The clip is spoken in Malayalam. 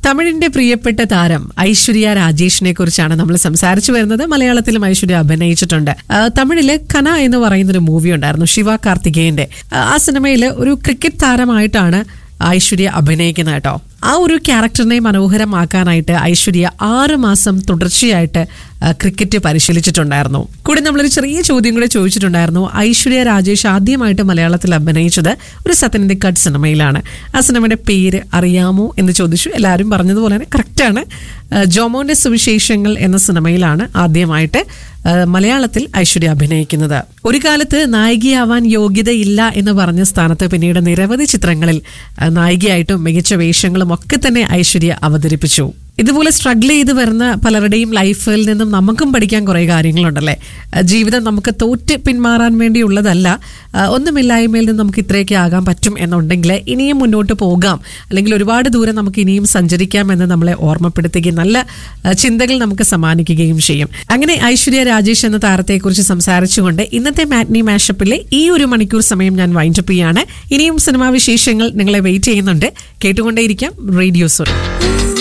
തമിഴിന്റെ പ്രിയപ്പെട്ട താരം ഐശ്വര്യ രാജേഷിനെ കുറിച്ചാണ് നമ്മൾ സംസാരിച്ചു വരുന്നത് മലയാളത്തിലും ഐശ്വര്യ അഭിനയിച്ചിട്ടുണ്ട് ആ, തമിഴില് കന എന്ന് പറയുന്ന ഒരു മൂവി ഉണ്ടായിരുന്നു ശിവ കാർത്തികേയന്റെ ആ, ആ സിനിമയിൽ ഒരു ക്രിക്കറ്റ് താരമായിട്ടാണ് ഐശ്വര്യ അഭിനയിക്കുന്നത് കേട്ടോ ആ ഒരു ക്യാരക്ടറിനെ മനോഹരമാക്കാനായിട്ട് ഐശ്വര്യ ആറ് മാസം തുടർച്ചയായിട്ട് ആ, ക്രിക്കറ്റ് പരിശീലിച്ചിട്ടുണ്ടായിരുന്നു കൂടെ നമ്മളൊരു ചെറിയ ചോദ്യം കൂടെ ചോദിച്ചിട്ടുണ്ടായിരുന്നു ഐശ്വര്യ രാജേഷ് ആദ്യമായിട്ട് മലയാളത്തിൽ അഭിനയിച്ചത് ഒരു സത്യനന്ദിക്കാട് സിനിമയിലാണ് ആ സിനിമയുടെ പേര് അറിയാമോ എന്ന് ചോദിച്ചു എല്ലാവരും പറഞ്ഞതുപോലെ തന്നെ കറക്റ്റാണ് ജോമോന്റെ സുവിശേഷങ്ങൾ എന്ന സിനിമയിലാണ് ആദ്യമായിട്ട് ആ, മലയാളത്തിൽ ഐശ്വര്യ അഭിനയിക്കുന്നത് ഒരു കാലത്ത് നായികയാവാൻ യോഗ്യതയില്ല എന്ന് പറഞ്ഞ സ്ഥാനത്ത് പിന്നീട് നിരവധി ചിത്രങ്ങളിൽ ആ, നായികയായിട്ടും മികച്ച വേഷങ്ങളും ഒക്കെ തന്നെ ഐശ്വര്യ അവതരിപ്പിച്ചു ഇതുപോലെ സ്ട്രഗിൾ ചെയ്ത് വരുന്ന പലരുടെയും ലൈഫിൽ നിന്നും നമുക്കും പഠിക്കാൻ കുറേ കാര്യങ്ങളുണ്ടല്ലേ ആ, ജീവിതം നമുക്ക് തോറ്റ് പിന്മാറാൻ വേണ്ടിയുള്ളതല്ല ആ, ഒന്നുമില്ലായ്മയിൽ നിന്ന് നമുക്ക് ഇത്രയൊക്കെ ആകാൻ പറ്റും എന്നുണ്ടെങ്കിൽ ഇനിയും മുന്നോട്ട് പോകാം അല്ലെങ്കിൽ ഒരുപാട് ദൂരം നമുക്ക് ഇനിയും സഞ്ചരിക്കാം എന്ന് നമ്മളെ ഓർമ്മപ്പെടുത്തുകയും നല്ല ആ, ചിന്തകൾ നമുക്ക് സമ്മാനിക്കുകയും ചെയ്യും അങ്ങനെ ഐശ്വര്യ രാജേഷ് എന്ന താരത്തെക്കുറിച്ച് സംസാരിച്ചുകൊണ്ട് ഇന്നത്തെ മാറ്റ്നി മാഷപ്പിലെ ഈ ഒരു മണിക്കൂർ സമയം ഞാൻ വൈൻഡപ്പ് ചെയ്യാണ് ഇനിയും സിനിമാ വിശേഷങ്ങൾ നിങ്ങളെ വെയിറ്റ് ചെയ്യുന്നുണ്ട് കേട്ടുകൊണ്ടേയിരിക്കാം റേഡിയോ സുർ